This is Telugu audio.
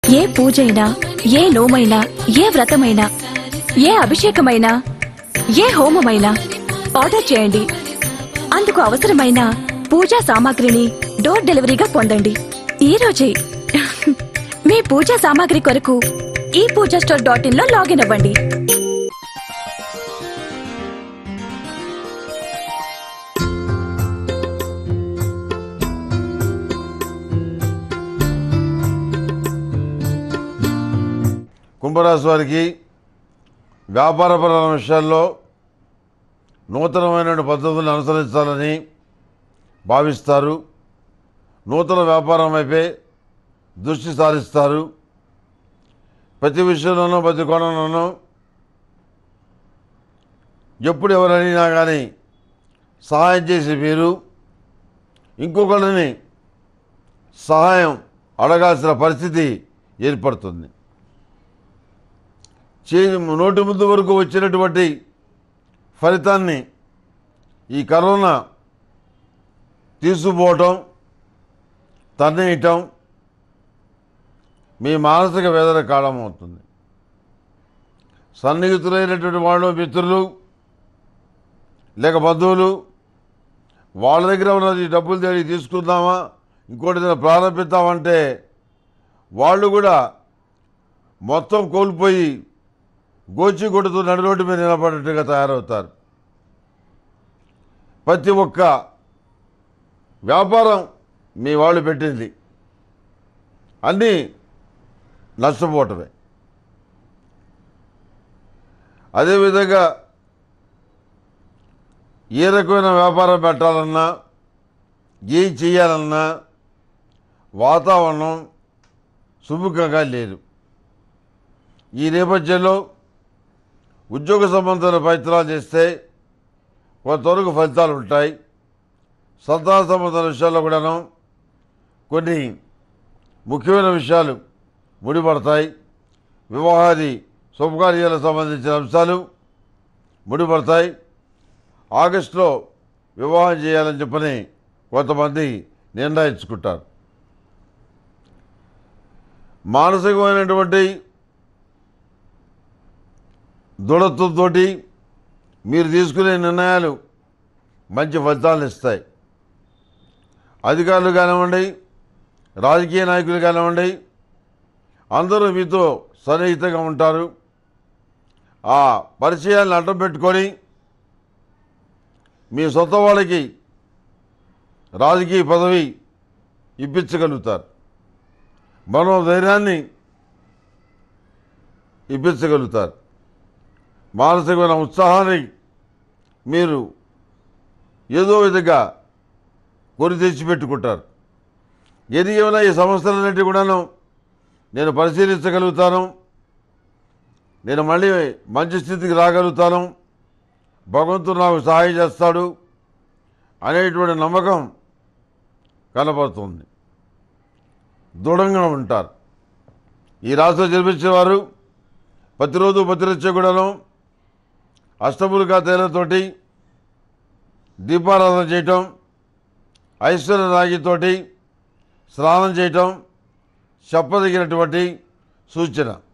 ఏ పూజైనా ఏ నోమైనా ఏ వ్రతమైనా ఏ అభిషేకమైనా ఏ హోమమైనా ఆర్డర్ చేయండి అందుకు అవసరమైన పూజా సామాగ్రిని డోర్ డెలివరీగా పొందండి ఈ రోజే మీ పూజా సామాగ్రి కొరకు ఈ పూజా స్టోర్ డాట్ ఇన్ లో లాగిన్ అవ్వండి కుంభరాశి వారికి వ్యాపారపరమైన విషయాల్లో నూతనమైన పద్ధతులను అనుసరించాలని భావిస్తారు నూతన వ్యాపారం వైపే దృష్టి సారిస్తారు ప్రతి విషయంలోనూ ప్రతి కోణంలోనూ ఎప్పుడు ఎవరైనా కానీ సహాయం చేసి మీరు ఇంకొకరిని సహాయం అడగాల్సిన పరిస్థితి ఏర్పడుతుంది చే నోటి ముందు వరకు వచ్చినటువంటి ఫలితాన్ని ఈ కరోనా తీసుకుపోవటం తన్నేయటం మీ మానసిక వేదన కారణమవుతుంది సన్నిహితులైనటువంటి వాళ్ళు మిత్రులు లేక బంధువులు వాళ్ళ దగ్గర ఉన్నది డబ్బులు తేడి తీసుకుందామా ఇంకోటి ఏదైనా ప్రారంభిద్దామంటే వాళ్ళు కూడా మొత్తం కోల్పోయి గోచి కొడుతూ నడిరోడ్డు మీద నిలబడినట్టుగా తయారవుతారు ప్రతి ఒక్క వ్యాపారం మీ వాళ్ళు పెట్టింది అన్నీ నష్టపోవటమే అదేవిధంగా ఏ రకమైన వ్యాపారం పెట్టాలన్నా ఏం చేయాలన్నా వాతావరణం సుముఖంగా లేదు ఈ నేపథ్యంలో ఉద్యోగ సంబంధమైన ప్రయత్నాలు చేస్తే కొంతవరకు ఫలితాలు ఉంటాయి సంతాన సంబంధమైన విషయాల్లో కూడాను కొన్ని ముఖ్యమైన విషయాలు ముడిపడతాయి వివాహాది శుభకార్యాలకు సంబంధించిన అంశాలు ముడిపడతాయి ఆగస్టులో వివాహం చేయాలని చెప్పని కొంతమంది నిర్ణయించుకుంటారు మానసికమైనటువంటి దృఢత్వంతో మీరు తీసుకునే నిర్ణయాలు మంచి ఫలితాలను ఇస్తాయి అధికారులు కానివ్వండి రాజకీయ నాయకులు కానివ్వండి అందరూ మీతో సన్నిహితంగా ఉంటారు ఆ పరిచయాలను అడ్డం పెట్టుకొని మీ సొంత వాళ్ళకి రాజకీయ పదవి ఇప్పించగలుగుతారు మనోధైర్యాన్ని ఇప్పించగలుగుతారు మానసికమైన ఉత్సాహాన్ని మీరు ఏదో విధంగా కొని తెచ్చిపెట్టుకుంటారు ఏది ఏమైనా ఈ సమస్యలన్నిటి కూడాను నేను పరిశీలించగలుగుతాను నేను మళ్ళీ మంచి స్థితికి రాగలుగుతాను భగవంతుడు నాకు సహాయం చేస్తాడు అనేటువంటి నమ్మకం కనపడుతుంది దృఢంగా ఉంటారు ఈ రాశిలో జన్మించేవారు ప్రతిరోజు ప్రతినిత్యం కూడాను అష్టములుగా తేలతోటి దీపారాధన చేయటం ఐశ్వర్య రాగితోటి స్నానం చేయటం చెప్పదగినటువంటి సూచన